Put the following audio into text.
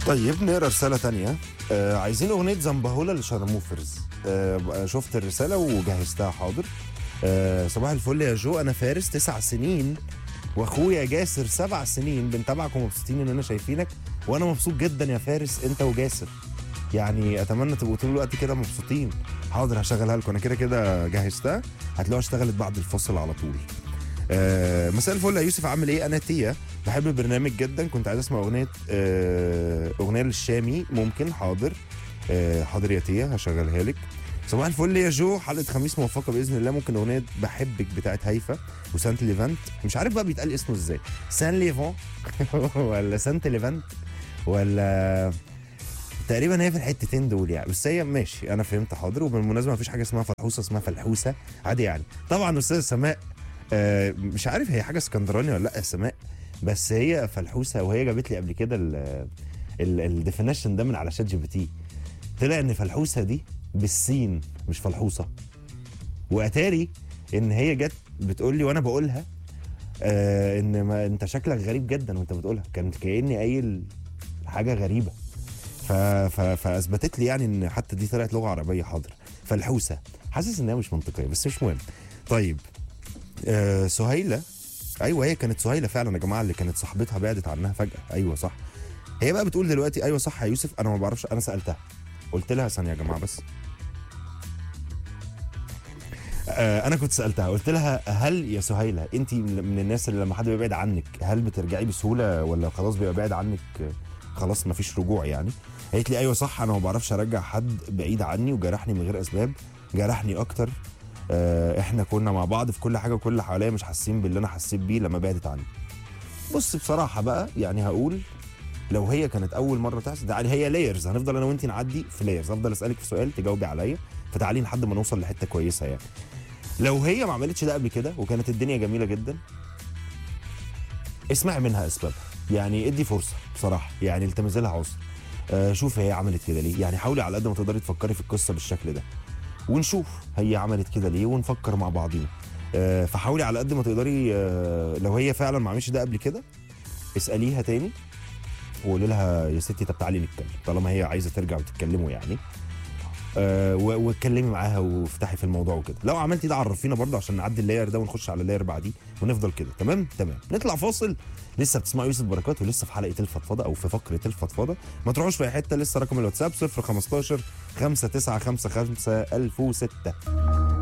طيب نقرا رسالة تانية آه عايزين أغنية زنبهولة لشرموفرز آه شفت الرسالة وجهزتها حاضر آه صباح الفل يا جو أنا فارس تسع سنين واخويا جاسر سبع سنين بنتابعك ومبسوطين اننا شايفينك وانا مبسوط جدا يا فارس انت وجاسر يعني اتمنى تبقوا طول الوقت كده مبسوطين حاضر هشغلها لكم انا كده كده جهزتها هتلاقوها اشتغلت بعد الفصل على طول آه مساء الفل يا يوسف عامل ايه انا تيا بحب البرنامج جدا كنت عايز اسمع اغنيه آه اغنيه للشامي ممكن حاضر آه حاضر يا تيا هشغلها لك صباح الفل يا جو حلقه خميس موفقه باذن الله ممكن اغنيه بحبك بتاعت هيفا وسانت ليفانت مش عارف بقى بيتقال اسمه ازاي سان ليفون ولا سانت ليفانت ولا تقريبا هي في الحتتين دول يعني بس هي ماشي انا فهمت حاضر وبالمناسبه ما فيش حاجه اسمها فلحوسه اسمها فلحوسه عادي يعني طبعا استاذ سماء آه مش عارف هي حاجه اسكندراني ولا لا سماء بس هي فلحوسه وهي جابت لي قبل كده الديفينيشن ده من على شات جي بي تي طلع ان فلحوسه دي بالسين مش فلحوسه واتاري ان هي جت بتقول لي وانا بقولها آه ان ما انت شكلك غريب جدا وانت بتقولها كانت كاني قايل حاجه غريبه ف... ف... فاثبتت لي يعني ان حتى دي طلعت لغه عربيه حاضر فلحوسه حاسس انها مش منطقيه بس مش مهم طيب آه سهيله ايوه هي كانت سهيله فعلا يا جماعه اللي كانت صاحبتها بعدت عنها فجاه ايوه صح هي بقى بتقول دلوقتي ايوه صح يا يوسف انا ما بعرفش انا سالتها قلت لها ثانيه يا جماعه بس آه انا كنت سالتها قلت لها هل يا سهيله انت من الناس اللي لما حد بيبعد عنك هل بترجعي بسهوله ولا خلاص بيبقى بعيد عنك خلاص ما فيش رجوع يعني قالت لي ايوه صح انا ما بعرفش ارجع حد بعيد عني وجرحني من غير اسباب جرحني اكتر آه احنا كنا مع بعض في كل حاجه وكل اللي حواليا مش حاسين باللي انا حسيت بيه لما بعدت عني بص بصراحه بقى يعني هقول لو هي كانت اول مره تحصل ده هي لايرز هنفضل انا وانت نعدي في لايرز افضل اسالك في سؤال تجاوبي عليا فتعالي لحد ما نوصل لحته كويسه يعني لو هي ما عملتش ده قبل كده وكانت الدنيا جميله جدا اسمعي منها اسبابها يعني ادي فرصه بصراحه يعني التمس لها عذر آه شوف هي عملت كده ليه يعني حاولي على قد ما تقدري تفكري في القصه بالشكل ده ونشوف هي عملت كده ليه ونفكر مع بعضينا آه فحاولي على قد ما تقدري آه لو هي فعلا ما عملتش ده قبل كده اساليها تاني وقولي لها يا ستي طب تعالي نتكلم طالما هي عايزه ترجع وتتكلموا يعني آه واتكلمي معاها وافتحي في الموضوع وكده لو عملتي ده عرفينا برضه عشان نعدي اللاير ده ونخش على اللاير بعديه ونفضل كده تمام تمام نطلع فاصل لسه بتسمعوا يوسف بركات ولسه في حلقه الفضفضه او في فقره الفضفضه ما تروحوش في اي حته لسه رقم الواتساب 015 5955 1006